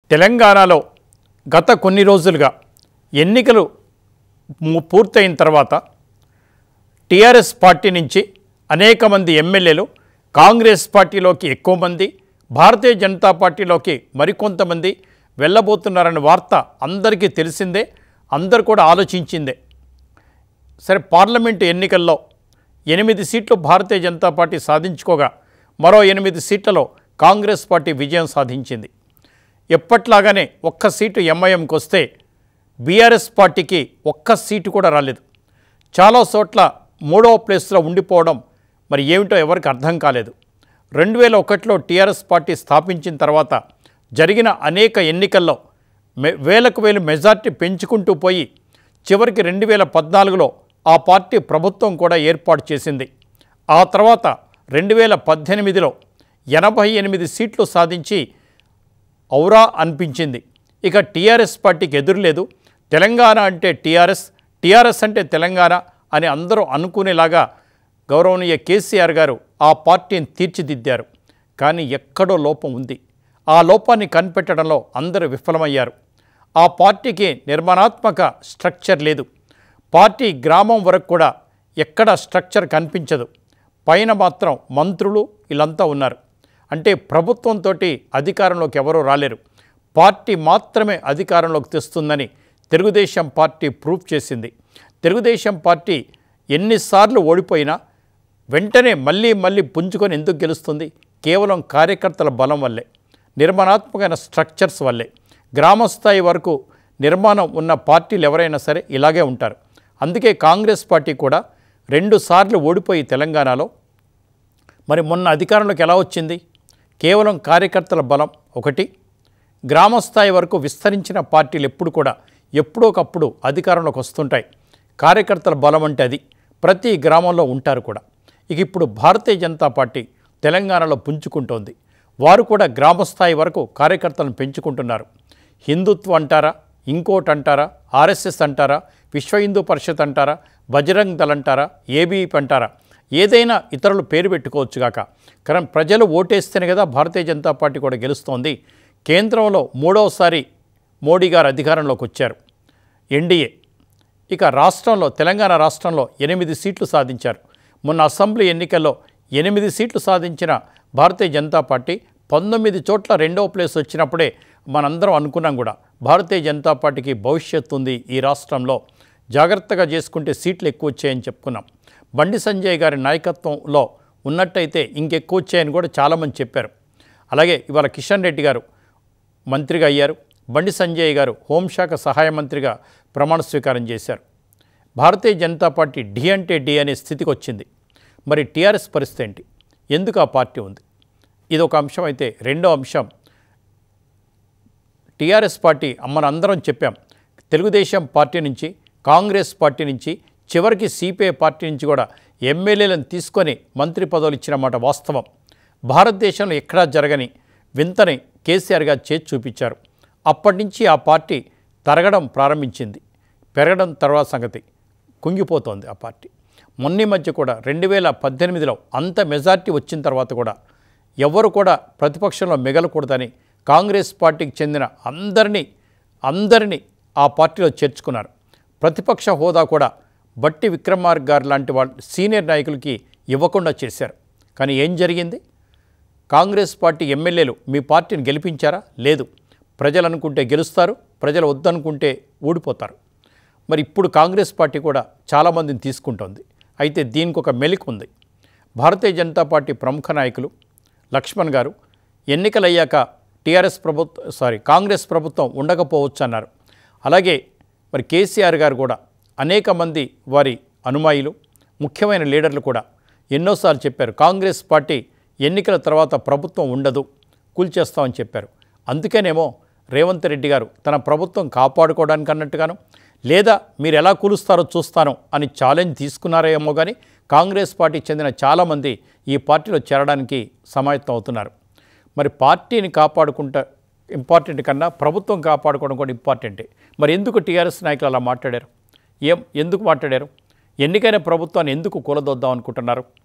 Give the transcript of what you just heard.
తెలంగాణలో గత కొన్ని రోజులుగా ఎన్నికలు ము- పూర్తయిన తర్వాత టీఆర్ఎస్ పార్టీ నుంచి అనేక మంది ఎమ్మెల్యేలు కాంగ్రెస్ పార్టీలోకి ఎక్కువ మంది భారతీయ జనతా పార్టీలోకి మరికొంతమంది వెళ్ళబోతున్నారనే వార్త అందరికీ తెలిసిందే అందరు కూడా ఆలోచించిందే సరే పార్లమెంటు ఎన్నికల్లో ఎనిమిది సీట్లు భారతీయ జనతా పార్టీ సాధించుకోగా మరో ఎనిమిది సీట్లలో కాంగ్రెస్ పార్టీ విజయం సాధించింది ఎప్పట్లాగానే ఒక్క సీటు ఎంఐఎంకి వస్తే బీఆర్ఎస్ పార్టీకి ఒక్క సీటు కూడా రాలేదు చాలా చోట్ల మూడవ ప్లేస్లో ఉండిపోవడం మరి ఏమిటో ఎవరికి అర్థం కాలేదు రెండు వేల ఒకటిలో టీఆర్ఎస్ పార్టీ స్థాపించిన తర్వాత జరిగిన అనేక ఎన్నికల్లో మె వేలకు వేలు మెజార్టీ పెంచుకుంటూ పోయి చివరికి రెండు వేల పద్నాలుగులో ఆ పార్టీ ప్రభుత్వం కూడా ఏర్పాటు చేసింది ఆ తర్వాత రెండు వేల పద్దెనిమిదిలో ఎనభై ఎనిమిది సీట్లు సాధించి ఔరా అనిపించింది ఇక టీఆర్ఎస్ పార్టీకి ఎదురులేదు తెలంగాణ అంటే టీఆర్ఎస్ టీఆర్ఎస్ అంటే తెలంగాణ అని అందరూ అనుకునేలాగా గౌరవనీయ కేసీఆర్ గారు ఆ పార్టీని తీర్చిదిద్దారు కానీ ఎక్కడో లోపం ఉంది ఆ లోపాన్ని కనిపెట్టడంలో అందరూ విఫలమయ్యారు ఆ పార్టీకి నిర్మాణాత్మక స్ట్రక్చర్ లేదు పార్టీ గ్రామం వరకు కూడా ఎక్కడ స్ట్రక్చర్ కనిపించదు పైన మాత్రం మంత్రులు వీళ్ళంతా ఉన్నారు అంటే ప్రభుత్వంతో అధికారంలోకి ఎవరూ రాలేరు పార్టీ మాత్రమే అధికారంలోకి తెస్తుందని తెలుగుదేశం పార్టీ ప్రూఫ్ చేసింది తెలుగుదేశం పార్టీ ఎన్నిసార్లు ఓడిపోయినా వెంటనే మళ్ళీ మళ్ళీ పుంజుకొని ఎందుకు గెలుస్తుంది కేవలం కార్యకర్తల బలం వల్లే నిర్మాణాత్మకమైన స్ట్రక్చర్స్ వల్లే గ్రామస్థాయి వరకు నిర్మాణం ఉన్న పార్టీలు ఎవరైనా సరే ఇలాగే ఉంటారు అందుకే కాంగ్రెస్ పార్టీ కూడా రెండు సార్లు ఓడిపోయి తెలంగాణలో మరి మొన్న అధికారంలోకి ఎలా వచ్చింది కేవలం కార్యకర్తల బలం ఒకటి గ్రామస్థాయి వరకు విస్తరించిన పార్టీలు ఎప్పుడు కూడా ఎప్పుడోకప్పుడు అధికారంలోకి వస్తుంటాయి కార్యకర్తల బలం అంటే అది ప్రతి గ్రామంలో ఉంటారు కూడా ఇక ఇప్పుడు భారతీయ జనతా పార్టీ తెలంగాణలో పుంజుకుంటోంది వారు కూడా గ్రామస్థాయి వరకు కార్యకర్తలను పెంచుకుంటున్నారు హిందుత్వం అంటారా ఇంకోటి అంటారా ఆర్ఎస్ఎస్ అంటారా విశ్వ హిందూ పరిషత్ అంటారా బజరంగ్ దళ్ అంటారా ఏబీపీ అంటారా ఏదైనా ఇతరులు పేరు పెట్టుకోవచ్చు కాక కానీ ప్రజలు ఓటేస్తేనే కదా భారతీయ జనతా పార్టీ కూడా గెలుస్తోంది కేంద్రంలో మూడవసారి మోడీ గారు అధికారంలోకి వచ్చారు ఎన్డీఏ ఇక రాష్ట్రంలో తెలంగాణ రాష్ట్రంలో ఎనిమిది సీట్లు సాధించారు మొన్న అసెంబ్లీ ఎన్నికల్లో ఎనిమిది సీట్లు సాధించిన భారతీయ జనతా పార్టీ పంతొమ్మిది చోట్ల రెండవ ప్లేస్ వచ్చినప్పుడే మనందరం అనుకున్నాం కూడా భారతీయ జనతా పార్టీకి భవిష్యత్తు ఉంది ఈ రాష్ట్రంలో జాగ్రత్తగా చేసుకుంటే సీట్లు ఎక్కువ వచ్చాయని చెప్పుకున్నాం బండి సంజయ్ గారి నాయకత్వంలో ఉన్నట్టయితే ఇంకెక్కువ వచ్చాయని కూడా చాలామంది చెప్పారు అలాగే ఇవాళ కిషన్ రెడ్డి గారు మంత్రిగా అయ్యారు బండి సంజయ్ గారు హోంశాఖ సహాయ మంత్రిగా ప్రమాణ స్వీకారం చేశారు భారతీయ జనతా పార్టీ డి అంటే డి అనే స్థితికి వచ్చింది మరి టీఆర్ఎస్ పరిస్థితి ఏంటి ఎందుకు ఆ పార్టీ ఉంది ఇది ఒక అంశం అయితే రెండో అంశం టీఆర్ఎస్ పార్టీ మనందరం చెప్పాం తెలుగుదేశం పార్టీ నుంచి కాంగ్రెస్ పార్టీ నుంచి చివరికి సిపిఐ పార్టీ నుంచి కూడా ఎమ్మెల్యేలను తీసుకొని మంత్రి పదవులు ఇచ్చిన మాట వాస్తవం భారతదేశంలో ఎక్కడా జరగని వింతని కేసీఆర్ గారు చేసి చూపించారు అప్పటి నుంచి ఆ పార్టీ తరగడం ప్రారంభించింది పెరగడం తర్వాత సంగతి కుంగిపోతోంది ఆ పార్టీ మొన్న ఈ మధ్య కూడా రెండు వేల పద్దెనిమిదిలో అంత మెజార్టీ వచ్చిన తర్వాత కూడా ఎవరు కూడా ప్రతిపక్షంలో మిగలకూడదని కాంగ్రెస్ పార్టీకి చెందిన అందరినీ అందరినీ ఆ పార్టీలో చేర్చుకున్నారు ప్రతిపక్ష హోదా కూడా బట్టి విక్రమార్క గారు లాంటి వాళ్ళు సీనియర్ నాయకులకి ఇవ్వకుండా చేశారు కానీ ఏం జరిగింది కాంగ్రెస్ పార్టీ ఎమ్మెల్యేలు మీ పార్టీని గెలిపించారా లేదు ప్రజలు అనుకుంటే గెలుస్తారు ప్రజలు వద్దనుకుంటే ఊడిపోతారు మరి ఇప్పుడు కాంగ్రెస్ పార్టీ కూడా చాలామందిని తీసుకుంటోంది అయితే దీనికి ఒక మెలిక ఉంది భారతీయ జనతా పార్టీ ప్రముఖ నాయకులు లక్ష్మణ్ గారు ఎన్నికలయ్యాక టీఆర్ఎస్ ప్రభుత్వం సారీ కాంగ్రెస్ ప్రభుత్వం ఉండకపోవచ్చు అన్నారు అలాగే మరి కేసీఆర్ గారు కూడా అనేక మంది వారి అనుమాయులు ముఖ్యమైన లీడర్లు కూడా ఎన్నోసార్లు చెప్పారు కాంగ్రెస్ పార్టీ ఎన్నికల తర్వాత ప్రభుత్వం ఉండదు కూల్చేస్తామని చెప్పారు అందుకేనేమో రేవంత్ రెడ్డి గారు తన ప్రభుత్వం కాపాడుకోవడానికి అన్నట్టుగాను లేదా మీరు ఎలా కూలుస్తారో చూస్తాను అని ఛాలెంజ్ తీసుకున్నారేమో కానీ కాంగ్రెస్ పార్టీకి చెందిన చాలామంది ఈ పార్టీలో చేరడానికి సమాయత్తం అవుతున్నారు మరి పార్టీని కాపాడుకుంటా ఇంపార్టెంట్ కన్నా ప్రభుత్వం కాపాడుకోవడం కూడా ఇంపార్టెంటే మరి ఎందుకు టీఆర్ఎస్ నాయకులు అలా మాట్లాడారు ఏం ఎందుకు మాట్లాడారు ఎన్నికైన ప్రభుత్వాన్ని ఎందుకు కూలదొద్దాం అనుకుంటున్నారు